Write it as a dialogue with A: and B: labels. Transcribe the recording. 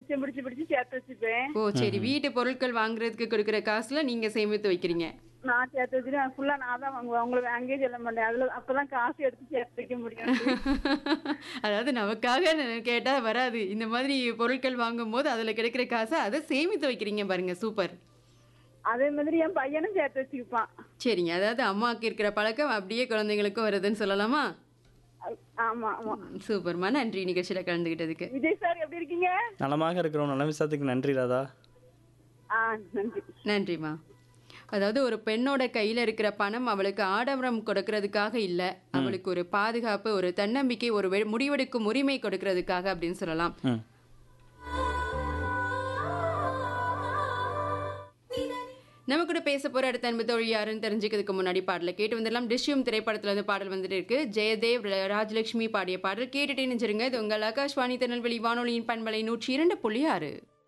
A: மிச்சம் பிடிச்சு பிடிச்சு சேர்த்து வச்சுப்பேன்
B: ஓ சரி வீட்டு பொருட்கள் வாங்குறதுக்கு கொடுக்குற காசுல நீங்க சேமித்து வைக்கிறீங்க
A: நான் சேர்த்து வச்சுட்டு ஃபுல்லா நான் தான் வாங்குவேன் உங்களுக்கு அங்கேயே சொல்ல மாட்டேன் அதுல அப்பதான் காசு எடுத்து சேர்த்து வைக்க முடியும்
B: அதாவது நமக்காக ந- கேட்டா வராது இந்த மாதிரி பொருட்கள் வாங்கும் போது அதுல கிடைக்கிற காசை அதை சேமித்து வைக்கிறீங்க பாருங்க சூப்பர்
A: அதே மாதிரி என் பையனும் சேர்த்து வச்சுக்குப்பான்
B: சரிங்க அதாவது அம்மாவுக்கு இருக்கிற பழக்கம் அப்படியே குழந்தைங்களுக்கும் வருதுன்னு சொல்லலாமா
A: அ- ஆமா ஆமா
B: சூப்பர்மா நன்றி நிகழ்ச்சியில கலந்துகிட்டதுக்கு
A: விஜய் சார் எப்படி இருக்கீங்க
C: நலமாக இருக்கிறோம் நல்ல விசாரத்துக்கு நன்றி ராதா
A: ஆ நன்றி
B: நன்றிம்மா அதாவது ஒரு பெண்ணோட கையில இருக்கிற பணம் அவளுக்கு ஆடம்பரம் கொடுக்கறதுக்காக இல்ல அவளுக்கு ஒரு பாதுகாப்பு ஒரு தன்னம்பிக்கை ஒரு வெ- முடிவெடுக்கும் உரிமை கொடுக்கறதுக்காக அப்படின்னு சொல்லலாம்
C: ம்
B: நம்ம கூட பேச போற அடுத்த அன்பு தோழி யாருன்னு தெரிஞ்சுக்கிறதுக்கு முன்னாடி பாடல கேட்டு வந்துடலாம் டிஷ்யூம் திரைப்படத்துல இருந்து பாடல் வந்துட்டு இருக்கு ஜெயதேவ் ர- ராஜலட்சுமி பாடிய பாடல் கேட்டுட்டே நினைச்சிருங்க இது உங்கள் ஆகாஷ்வாணி திருநெல்வேலி வானொலியின் பண்பலை நூற்றி இரண்டு புள்ளி ஆறு